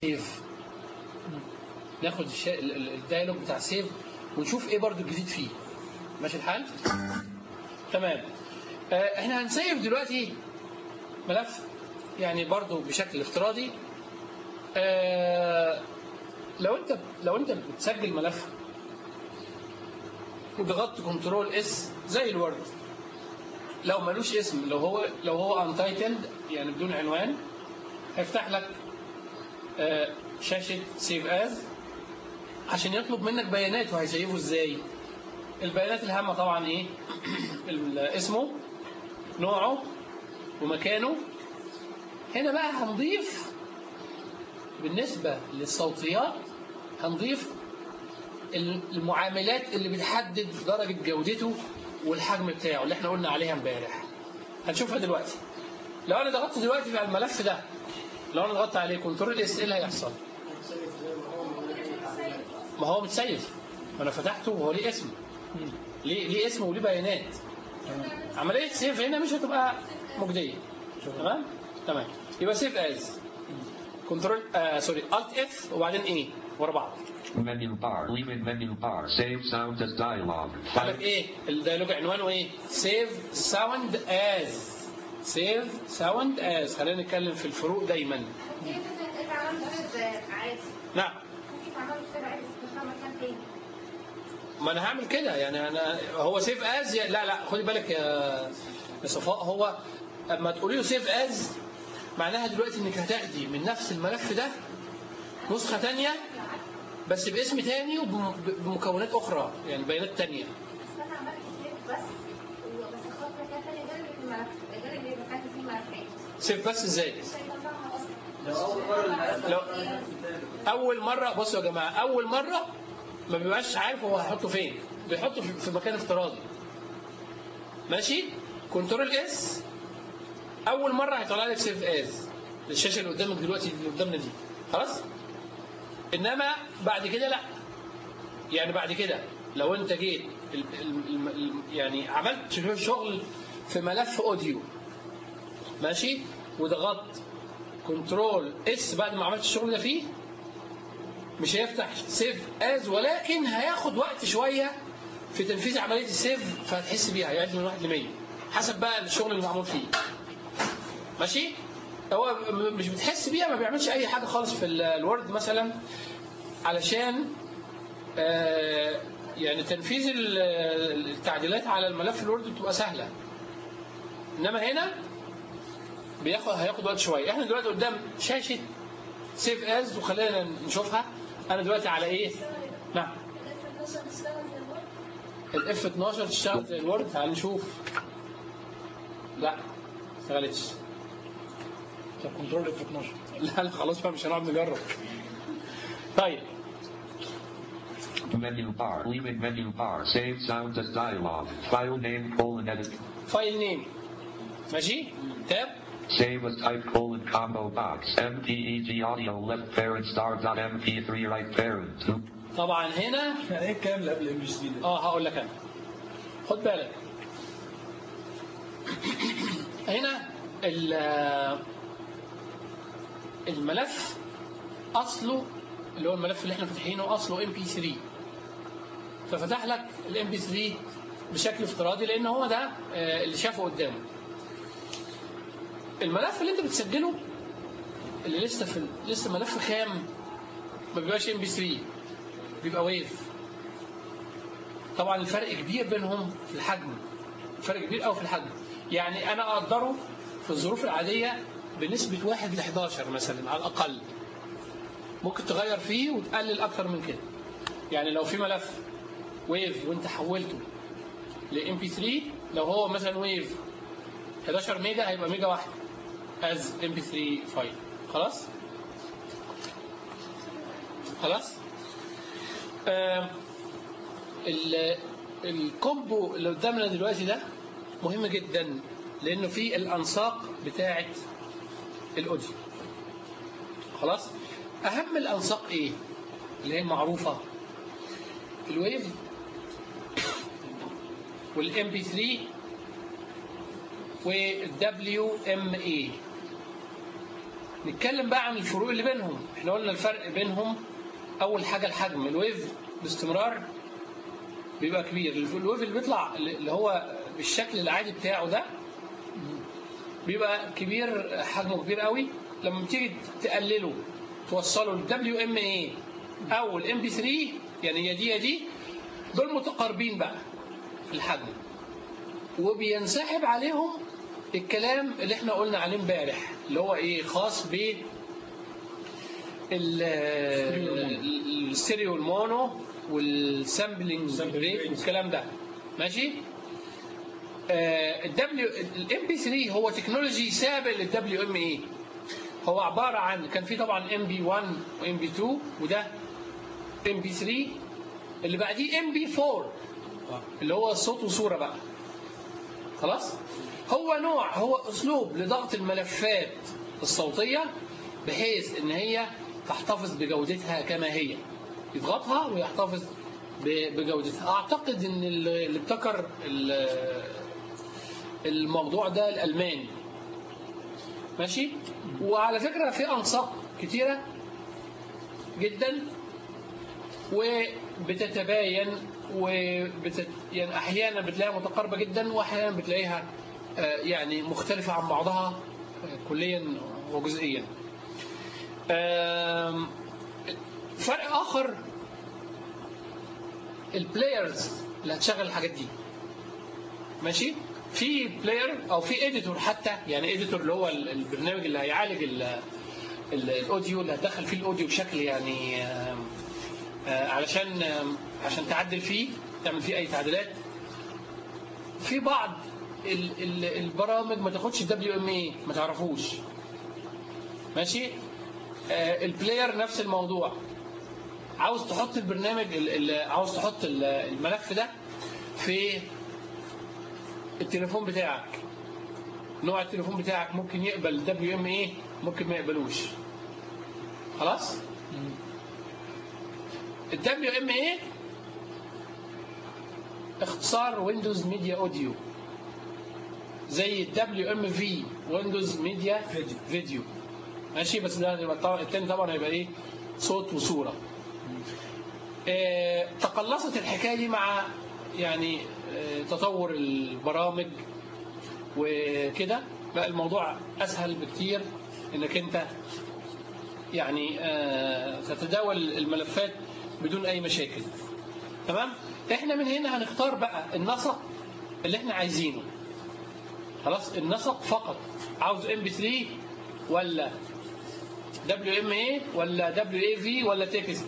سيف ناخد الش- ال- ال- الدايلوج بتاع سيف ونشوف ايه برضو الجديد فيه ماشي الحال تمام آه، احنا هنسيف دلوقتي ملف يعني برضو بشكل افتراضي آه، لو انت لو انت بتسجل ملف وضغطت كنترول اس زي الوورد لو ملوش اسم لو هو لو هو انتايتلد يعني بدون عنوان هيفتح لك آه، شاشة سيف از عشان يطلب منك بيانات وهيسيفه ازاي البيانات الهامة طبعا ايه ال- اسمه نوعه ومكانه هنا بقى هنضيف بالنسبة للصوتيات هنضيف المعاملات اللي بتحدد درجة جودته والحجم بتاعه اللي احنا قلنا عليها امبارح هنشوفها دلوقتي لو انا ضغطت دلوقتي على الملف ده لو انا ضغطت عليه كنترول اس ايه اللي هيحصل؟ ما هو متسيف ما انا فتحته وهو ليه اسم ليه ليه اسم وليه بيانات عمليه سيف هنا مش هتبقى مجديه تمام تمام يبقى سيف از كنترول آه سوري الت اف وبعدين ايه ورا بعض Menu bar. Leave in menu bar. Save sound as dialog. عندك ايه الديالوج عنوانه ايه سيف ساوند از سيف ساوند از خلينا نتكلم في الفروق دايما ممكن انت عملت سيف عادي نعم ممكن عملت سيف عادي بس في مكان تاني ما انا هعمل كده يعني انا هو سيف از لا لا خدي بالك يا يا صفاء هو اما تقولي له سيف از معناها دلوقتي انك هتاخدي من نفس الملف ده نسخه ثانيه بس باسم تاني وبمكونات اخرى يعني بيانات تانيه بس انا عملت سيف بس وبس اخترت مكان تاني غير اللي في الملف غير اللي كان فيه ملفات سيف بس ازاي مش هيطلعها اصلا لو أول مرة الملف لو- الملف التاني. اول مره بصوا يا جماعه اول مره ما بيبقاش عارف هو هيحطه فين بيحطه في- في مكان افتراضي ماشي كنترول اس اول مره هيطلع لك سيف از الشاشه اللي قدامك دلوقتي اللي قدامنا دي خلاص انما بعد كده لا يعني بعد كده لو انت جيت ال ال ال يعني عملت شغل في ملف اوديو ماشي وضغطت كنترول اس بعد ما عملت الشغل ده فيه مش هيفتح سيف از ولكن هياخد وقت شويه في تنفيذ عمليه السيف فهتحس بيها هيعد من 1 ل 100 حسب بقى الشغل اللي معمول فيه ماشي هو م- مش بتحس بيها ما بيعملش اي حاجه خالص في ال- الوورد مثلا علشان آه، يعني تنفيذ ال- التعديلات على الملف الوورد بتبقى سهله انما هنا بياخد هياخد وقت شويه احنا دلوقتي قدام شاشه سيف از وخلينا نشوفها انا دلوقتي على ايه نعم الاف 12 تشتغل زي الوورد تعال نشوف لا ما اشتغلتش طب كنترول اف 12 لا لا خلاص بقى مش هنقعد نجرب طيب Menu bar. Leave in menu bar. Save sound as dialog. File name colon edit. فايل نيم ماشي تاب Save as type colon combo box. MPEG audio left parent star dot MP3 right parent. طبعا هنا يعني ايه الكلام اللي قبل ام جي ده؟ اه هقول لك انا خد بالك هنا ال- الملف اصله اللي هو الملف اللي احنا فاتحينه اصله ام بي 3 ففتح لك الام بي 3 بشكل افتراضي لان هو ده آه، اللي شافه قدامه الملف اللي انت بتسجله اللي لسه في لسه ملف خام ما بيبقاش ام بي 3 بيبقى ويف طبعا الفرق كبير بينهم في الحجم فرق كبير قوي في الحجم يعني انا اقدره في الظروف العاديه بنسبه 1 ل 11 مثلا على الاقل ممكن تغير فيه وتقلل اكتر من كده يعني لو في ملف ويف وانت حولته لام بي 3 لو هو مثلا ويف 11 ميجا هيبقى ميجا واحده از ام بي 3 فايل خلاص خلاص آم، ال- الكومبو اللي قدامنا دلوقتي ده مهم جدا لانه فيه الانساق بتاعه الاوديو خلاص اهم الانساق ايه اللي هي معروفه الويف والام بي 3 والدبليو ام اي نتكلم بقى عن الفروق اللي بينهم احنا قلنا الفرق بينهم اول حاجه الحجم الويف باستمرار بيبقى كبير الويف اللي بيطلع اللي هو بالشكل العادي بتاعه ده بيبقى كبير حجمه كبير قوي لما بتيجي تقلله توصله ل WMA او ال MP3 يعني يا دي يا دي دول متقاربين بقى في الحجم وبينسحب عليهم الكلام اللي احنا قلنا عليه امبارح اللي هو ايه خاص ب ال- ال- الستيريو المونو والسامبلينج ريت والكلام ده ماشي الدبليو الام بي 3 هو تكنولوجي سابق للدبليو ام اي هو عباره عن كان في طبعا ام بي 1 وام بي 2 وده ام بي 3 اللي بعديه ام بي 4 اللي هو صوت وصوره بقى خلاص هو نوع هو اسلوب لضغط الملفات الصوتيه بحيث ان هي تحتفظ بجودتها كما هي يضغطها ويحتفظ ب- بجودتها اعتقد ان اللي اللي ابتكر ال- الموضوع ده الالماني ماشي وعلى فكره في انساق كتيره جدا وبتتباين وبتت... يعني احيانا بتلاقيها متقاربه جدا واحيانا بتلاقيها آه، يعني مختلفه عن بعضها آه، كليا وجزئيا آم، فرق اخر البلايرز اللي هتشغل الحاجات دي ماشي في بلاير او في اديتور حتى يعني اديتور اللي هو ال- البرنامج اللي هيعالج ال- ال- الاوديو اللي هتدخل فيه الاوديو بشكل يعني آم، آه، علشان آم، عشان تعدل فيه تعمل فيه اي تعديلات في بعض ال- ال- البرامج ما تاخدش الدبليو ام اي ما تعرفوش ماشي آه، البلاير نفس الموضوع عاوز تحط البرنامج ال- ال- عاوز تحط ال- الملف ده في التليفون بتاعك نوع التليفون بتاعك ممكن يقبل دبليو ام اي ممكن ما يقبلوش خلاص الدبليو ام اي اختصار ويندوز ميديا اوديو زي الدبليو ام في ويندوز ميديا فيديو. فيديو ماشي بس ده هيبقى طبعا التاني طبعا هيبقى ايه صوت وصوره آه، تقلصت الحكايه دي مع يعني آه، تطور البرامج وكده بقى الموضوع اسهل بكتير انك انت يعني آه، تتداول الملفات بدون اي مشاكل تمام احنا من هنا هنختار بقى النسق اللي احنا عايزينه خلاص النسق فقط عاوز ام بي 3 ولا دبليو ام اي ولا دبليو اي في ولا تكست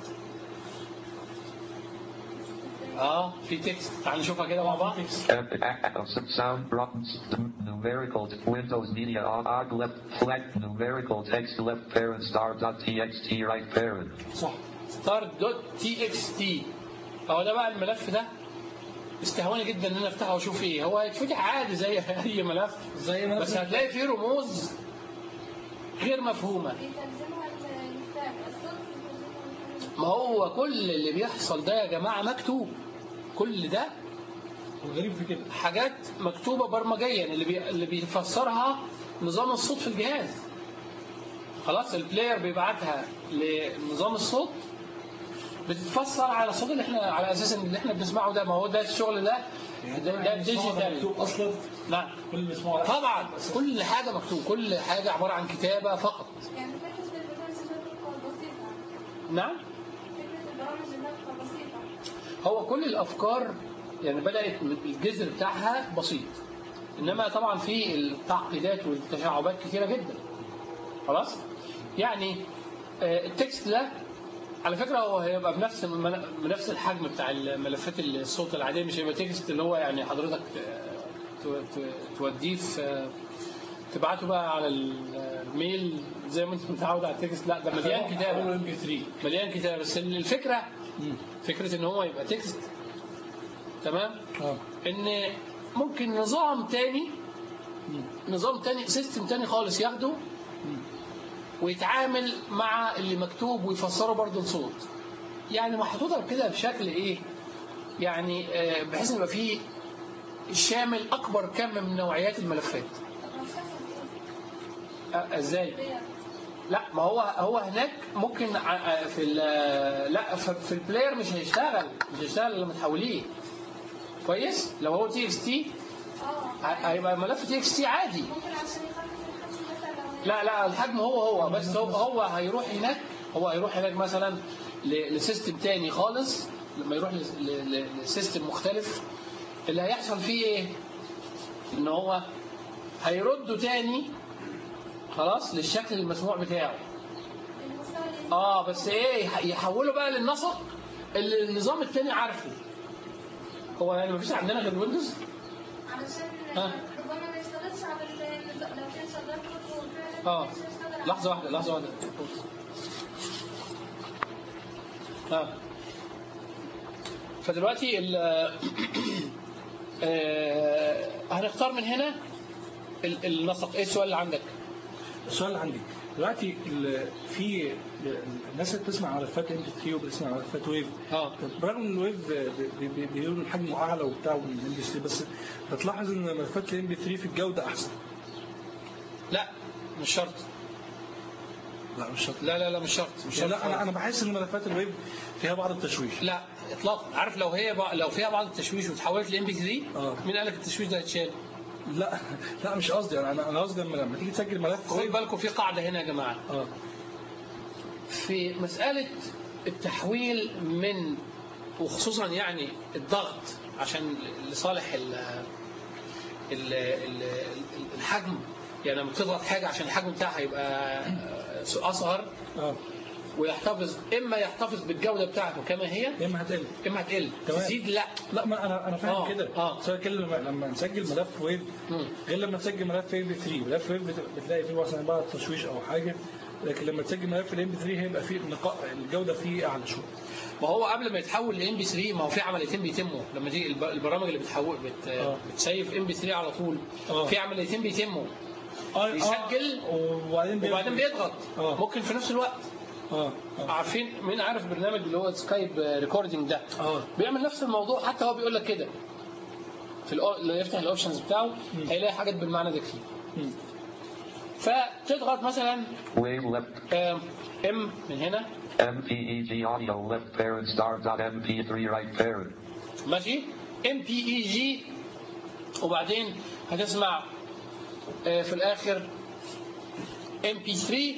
اه في تكست تعال نشوفها كده مع بعض Some sound buttons, numerical Windows Media on odd left flag numerical text left parent star dot txt right parent. صح ستارت دوت تي اكس تي هو ده بقى الملف ده استهواني جدا ان انا افتحه واشوف ايه هو هيتفتح عادي زي اي ملف زي ما بس هتلاقي فيه رموز غير مفهومه بيترجمها المفتاح الصوت بيترجمها ما هو كل اللي بيحصل ده يا جماعه مكتوب كل ده الغريب في كده حاجات مكتوبه برمجيا اللي بي... اللي بيفسرها نظام الصوت في الجهاز خلاص البلاير بيبعتها لنظام الصوت بتتفسر على الصوت اللي احنا على اساس ان اللي احنا بنسمعه ده ما هو ده الشغل ده ده, ده الديجيتال مكتوب اصلا نعم كل اللي بيسمعه طبعا كل حاجه مكتوب كل حاجه عباره عن كتابه فقط يعني فكرة البرامج الناطقة بسيطة نعم فكرة البرامج الناطقة بسيطة هو كل الافكار يعني بدات من الجذر بتاعها بسيط انما طبعا في التعقيدات والتشعبات كثيره جدا خلاص يعني آه، التكست ده على فكره هو هيبقى بنفس المن- بنفس الحجم بتاع الملفات الصوت العاديه مش هيبقى تكست اللي هو يعني حضرتك آه، تو- تو- توديه في آه، تبعته بقى على الميل زي ما انت متعود على التكست لا ده مليان كتابه ام بي 3 مليان كتابه بس الفكره فكره ان هو يبقى تكست تمام اه ان ممكن نظام تاني نظام تاني سيستم تاني خالص ياخده ويتعامل مع اللي مكتوب ويفسره برضه لصوت يعني محطوطه كده بشكل ايه يعني آه، بحيث ان يبقى فيه شامل اكبر كم من نوعيات الملفات طب ما الشخص آه، ازاي بيها لا ما هو هو هناك ممكن ع- في ال- لا في في البلاير مش هيشتغل مش هيشتغل لما تحوليه كويس لو هو تي اكس تي اه هيبقى ملف تي اكس تي عادي ممكن عشان يخفف الحجم مثلا لو لا لا الحجم هو هو بس هو, هو هيروح هناك هو هيروح هناك مثلا ل- لسيستم تاني خالص لما يروح لس- ل- ل- لسيستم مختلف اللي هيحصل فيه ايه؟ ان هو هيرده تاني خلاص للشكل المسموع بتاعه المستوى اللي اه بس ايه يح- يحوله بقى للنسق اللي النظام التاني عارفه هو يعني مفيش عندنا غير ويندوز علشان ها. ربما ما يشتغلش على ال- لو كان شغال كود وفعلا اه مش هيشتغل على- لحظة واحدة لحظة واحدة ها فدلوقتي ال آه، هنختار من هنا ال- النسق ايه السؤال اللي عندك؟ السؤال اللي عندي دلوقتي ال- في الناس اللي بتسمع ملفات ام بي 3 وبتسمع ملفات ويف اه طب برغم ان الويف بي- بي- بيقولوا الحجم اعلى وبتاع من الام بي 3 بس بتلاحظ ان ملفات الام بي 3 في الجوده احسن لا مش شرط لا مش شرط لا لا لا مش شرط مش شرط لا انا انا بحس ان ملفات الويف فيها بعض التشويش لا اطلاقا عارف لو هي بقى لو فيها بعض التشويش وتحولت لام بي 3 آه. مين قال لك التشويش ده هيتشال؟ لا لا مش قصدي انا انا قصدي لما لما تيجي تسجل ملف خد ويف بالكم في قاعده هنا يا جماعه اه في مسألة التحويل من وخصوصا يعني الضغط عشان لصالح ال ال ال الحجم يعني لما تضغط حاجة عشان الحجم بتاعها يبقى أصغر اه ويحتفظ إما يحتفظ بالجودة بتاعته كما هي يا اما هتقل إما هتقل تمام. تزيد لا لا ما انا انا فاهم آه، كده آه. بس أنا بتكلم لما, لما نسجل ملف ويف مم. غير لما تسجل ملف ام بي 3 ملف ويف بت- بتلاقي فيه مثلا بعض تشويش او حاجه لكن لما تسجل ملف الام بي 3 هيبقى فيه نقاء الجوده فيه اعلى شويه ما هو قبل ما يتحول لام بي 3 ما هو في عمليتين بيتموا لما تيجي الب- البرامج اللي بتحول بت آه. بتسيف ام بي 3 على طول آه. في عمليتين بيتموا يسجل وبعدين بيضغط. وبعدين بيضغط آه. ممكن في نفس الوقت اه اه عارفين مين عارف برنامج اللي هو سكايب ريكوردنج ده اه بيعمل نفس الموضوع حتى هو بيقول لك كده في الأو... اللي يفتح الاوبشنز بتاعه هيلاقي حاجات بالمعنى ده كتير مم. فتضغط مثلا Wave left. ام من هنا MPEG audio left parent star dot MP3 right parent. ماشي ام بي اي جي وبعدين هتسمع آه، في الاخر ام بي 3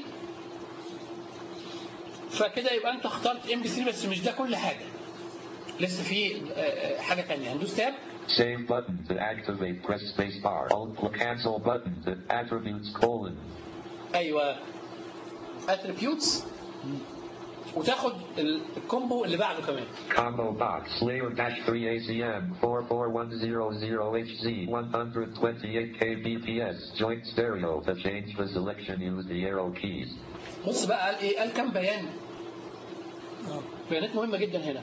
فكده يبقى انت اخترت ام بي 3 بس مش ده كل حاجه لسه في آه، آه، حاجه ثانيه هندوس تاب Save button to activate press space bar. Alt plus cancel button to attributes colon. ايوه اتريبيوتس وتاخد ال- الكومبو اللي بعده كمان Combo box layer dash 3 ACM 44100HZ 128 kbps joint stereo. To change the selection use the arrow keys. بص بقى قال ايه قال كام بيان اه بيانات مهمه جدا هنا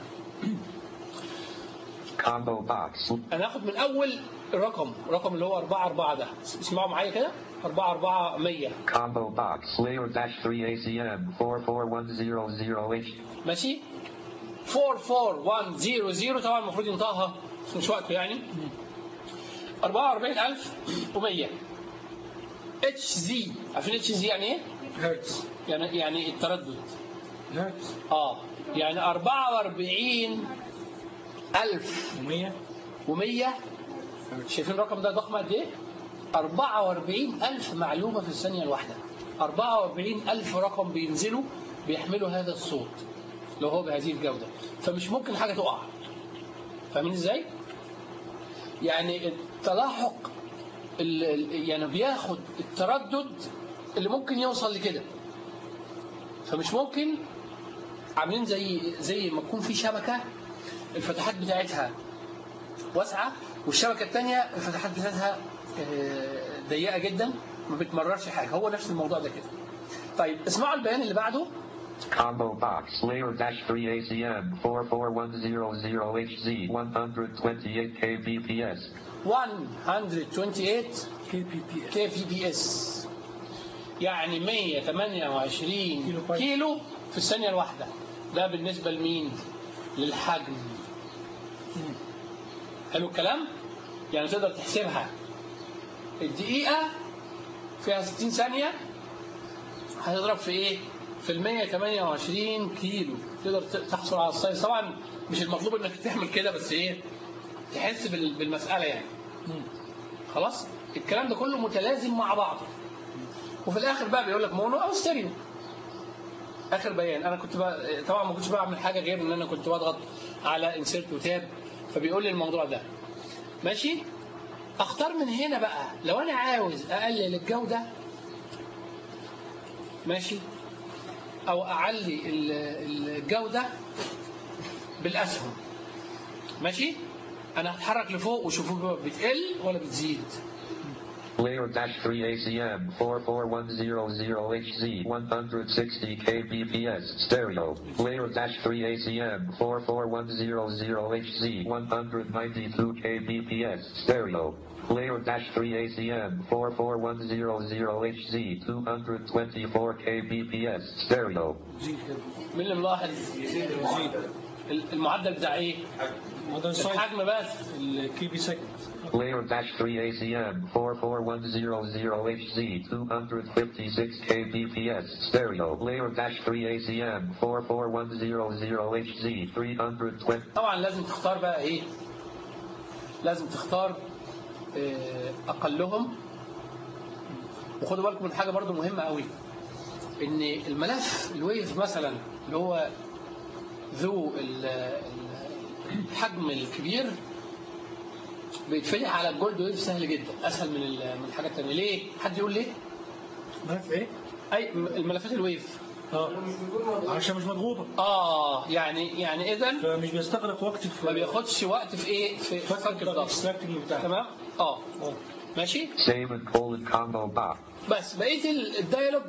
Combo box انا هاخد من اول الرقم الرقم اللي هو 4 4 ده اسمعوا معايا كده 4 4 100 Combo box layer dash 3 ACM 44100H ماشي 44100 طبعا المفروض ينطقها بس مش وقته يعني 44100 اتش زي عارفين اتش زي يعني ايه؟ هرتز يعني يعني التردد هرتز اه يعني 44100 و100 و100 شايفين الرقم ده ضخم قد ايه؟ 44000 معلومة في الثانية الواحدة 44000 رقم بينزلوا بيحملوا هذا الصوت لو هو بهذه الجودة فمش ممكن حاجة تقع فاهمين ازاي؟ يعني التلاحق ال- ال- يعني بياخد التردد اللي ممكن يوصل لكده فمش ممكن عاملين زي زي ما تكون في شبكة الفتحات بتاعتها واسعة والشبكة الثانية الفتحات بتاعتها آه، ضيقة جدا ما بتمررش حاجة هو نفس الموضوع ده كده طيب اسمعوا البيان اللي بعده Combo box layer dash 3 ACM 44100HZ 128 kbps 128 كي بي بي اس كي في بي اس يعني 128 كيلو باي. كيلو في الثانية الواحدة ده بالنسبة لمين؟ للحجم حلو الكلام؟ يعني تقدر تحسبها الدقيقة فيها 60 ثانية هتضرب في ايه في ال 128 كيلو تقدر ت- تحصل على السايز طبعا مش المطلوب انك تعمل كده بس ايه تحس بال- بالمساله يعني مم. خلاص الكلام ده كله متلازم مع بعضه وفي الاخر بقى بيقول لك مونو او ستيريو اخر بيان انا كنت بقى طبعا ما كنتش بعمل حاجه غير ان انا كنت بضغط على انسيرت وتاب فبيقول لي الموضوع ده ماشي اختار من هنا بقى لو انا عاوز اقلل الجوده ماشي او اعلي ال- الجوده بالاسهم ماشي انا هتحرك لفوق وشوفوا بتقل ولا بتزيد Layer dash 3 ACM 44100HZ 160 kbps stereo. Layer dash 3 ACM 44100HZ 192 kbps stereo. Layer dash 3 ACM 44100HZ 224 kbps stereo. زيد كده مين اللي ملاحظ زيد المعدل بتاع ايه مودرن سايد الحجم بس الكي بي سيجمنت Layer dash 3 ACM 44100HZ 256 kbps stereo. Layer dash 3 ACM 44100HZ 320 طبعا لازم تختار بقى ايه لازم تختار آه، اقلهم وخدوا بالكم من حاجه برضو مهمه قوي ان الملف الويف مثلا اللي هو ذو ال- ال- الحجم الكبير بيتفتح على الجولد ويف سهل جدا اسهل من ال- من الحاجات الثانيه ليه حد يقول ليه ملف ايه؟ اي م- الملفات الويف اه عشان مش مضغوطه اه يعني يعني اذا فمش بيستغرق وقت في ما بياخدش وقت في ايه في في فك الضغط الاكستراكتنج بتاعها تمام اه اه ماشي Save and colon combo box. بس بقيه ال- الديالوج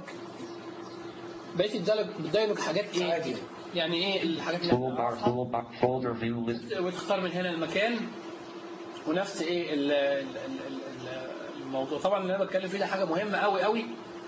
بقيه الديالوج الديالوج حاجات ايه عادي. يعني ايه الحاجات اللي Toolbar toolbar folder view list. وتختار من هنا المكان ونفس ايه ال- ال- ال- ال- الموضوع طبعا اللي انا بتكلم فيه ده حاجه مهمه قوي قوي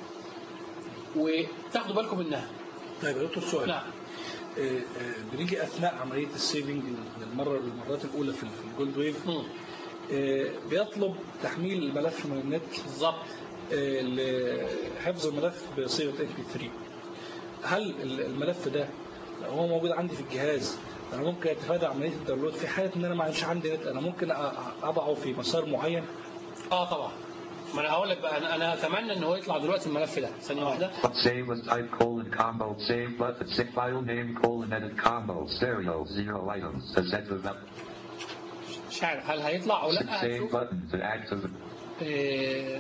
وتاخدوا بالكم منها طيب يا دكتور سؤال نعم آه، آه، بنيجي اثناء عمليه السيفنج للمره المرات الاولى في في الجولد ويف مم. آه، بيطلب تحميل الملف من النت بالظبط آه، لحفظ الملف بصيغه ام بي 3 هل ال- الملف ده لو هو موجود عندي في الجهاز انا ممكن اتفادى عمليه الداونلود في حاله ان انا ما عنديش عندي نت انا ممكن أ- اضعه في مسار معين اه طبعا ما انا هقول لك بقى انا انا اتمنى ان هو يطلع دلوقتي الملف ده ثانيه واحده Save as type colon combo. Save button. Save file name colon edit combo. Stereo zero items. To set the مش عارف هل هيطلع او لا save هنشوف button to activate. إيه،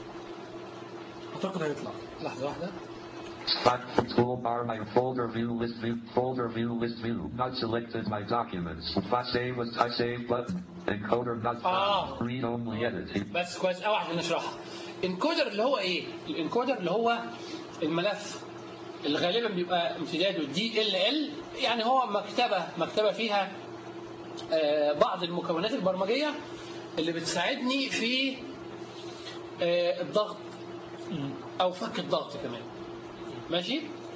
اعتقد هيطلع لحظه واحده Spot toolbar my folder view list view folder view list view not selected my documents. Spot save as type save button. Encoder not Ah. found. Read only edit. بس كويس قوي عشان نشرحها انكودر اللي هو ايه الانكودر اللي هو الملف اللي غالبا بيبقى امتداده دي ال ال يعني هو مكتبه مكتبه فيها آه، بعض المكونات البرمجيه اللي بتساعدني في آه، الضغط او فك الضغط كمان ماشي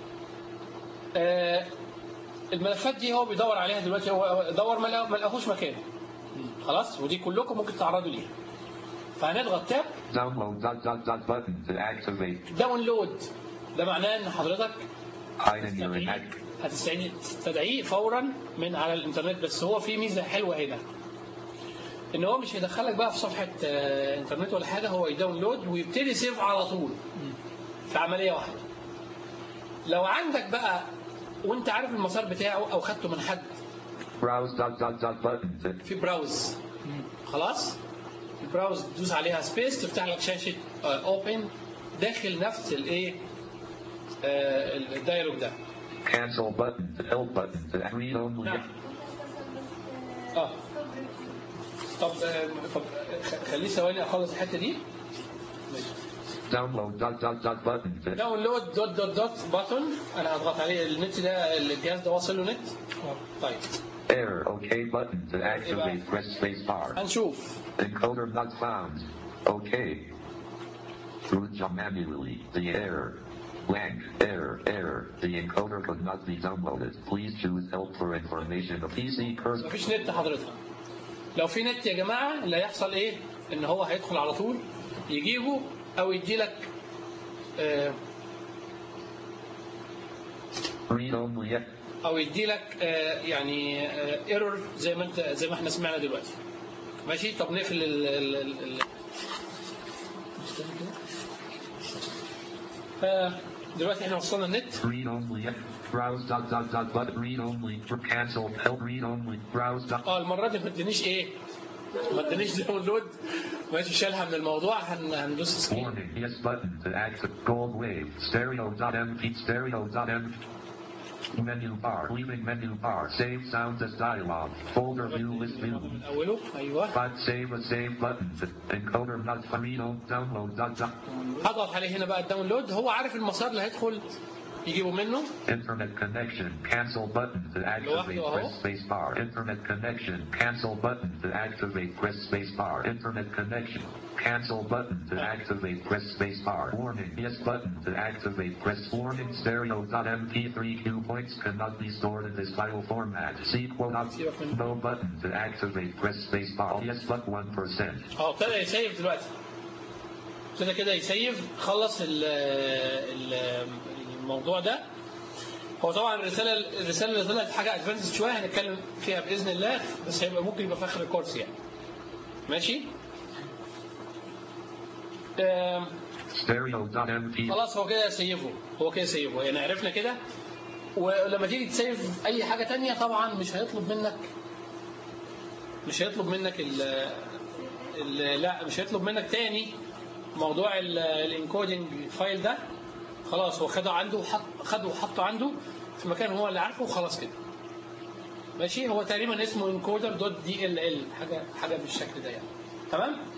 آه، الملفات دي هو بيدور عليها دلوقتي هو دور ما لقى- ما لقاهوش مكان خلاص ودي كلكم ممكن تعرضوا ليها فهنضغط تاب Download dot dot dot button to activate. داونلود ده معناه ان حضرتك Hiding your inact. هتستعيد تستدعيه فورا من على الانترنت بس هو في ميزه حلوه هنا ان هو مش هيدخلك بقى في صفحه آه، انترنت ولا حاجه هو يداونلود ويبتدي سيف على طول في عمليه واحده لو عندك بقى وانت عارف المسار بتاعه او خدته من حد Browse dot dot dot button to في براوز خلاص البراوز تدوس عليها سبيس تفتح لك شاشه اوبن داخل نفس الايه آه، الدايلوج ده cancel button to help button to read only. نعم اه طب آه، طب خ- خليه ثواني اخلص الحته دي Download dot dot dot button to داونلود دوت دوت دوت باتون انا هضغط عليه النت ده الجهاز ده واصل له نت طيب error OK button to activate. Press space bar. هنشوف Encoder not found. OK. Root job manually. The error. Blank. Error. Error. The encoder could not be downloaded. Please choose help for information. The PC cursor. مفيش نت حضرتك لو في نت يا جماعه اللي هيحصل ايه ان هو هيدخل على طول يجيبه او يدي لك آه Read only. او يدي لك آه، يعني ايرور زي ما انت زي ما احنا سمعنا دلوقتي ماشي طب نقفل ال ال ال ال آه، دلوقتي احنا وصلنا النت Read only. Browse dot dot dot but read only. Cancel. Help read only. Browse dot. اه المره دي ما ادانيش ايه ما ادانيش داونلود ماشي شالها من الموضوع هن- هندوس سكيب Warning. Yes button to active. Gold wave. Stereo dot mp. Stereo dot m. Menu bar. Leaving menu bar. Save sound as dialog. Folder view list view. من اوله ايوه But save a save button. To encoder not Farino. Download dot dot. هضغط عليه هنا بقى الداونلود هو عارف المسار اللي هيدخل يجيبه منه Internet connection. Cancel button to activate. لوحده Press أهو. space bar. Internet connection. Cancel button to activate. Press space bar. Internet connection. Cancel button to activate. Press space bar. Warning. Yes button to activate. Press warning. Stereo.mp3 Q points cannot be stored in this file format. See quote up. No button to activate. Press space bar. Yes but 1%. اه ابتدى يسيف دلوقتي ابتدى كده يسيف خلص ال ال الموضوع ده هو طبعا الرساله الرساله اللي طلعت حاجه ادفانسد شويه هنتكلم فيها باذن الله بس هيبقى ممكن يبقى في اخر الكورس يعني ماشي آم، Stereo.mp. خلاص هو كده سيفه هو كده سيفه يعني عرفنا كده ولما تيجي تسيف اي حاجه تانية طبعا مش هيطلب منك مش هيطلب منك ال ال لا مش هيطلب منك تاني موضوع الانكودنج فايل ده خلاص هو خده عنده وحط خده وحطه عنده في مكان هو اللي عارفه وخلاص كده ماشي هو تقريبا اسمه انكودر دوت دي ال ال حاجه حاجه بالشكل ده يعني تمام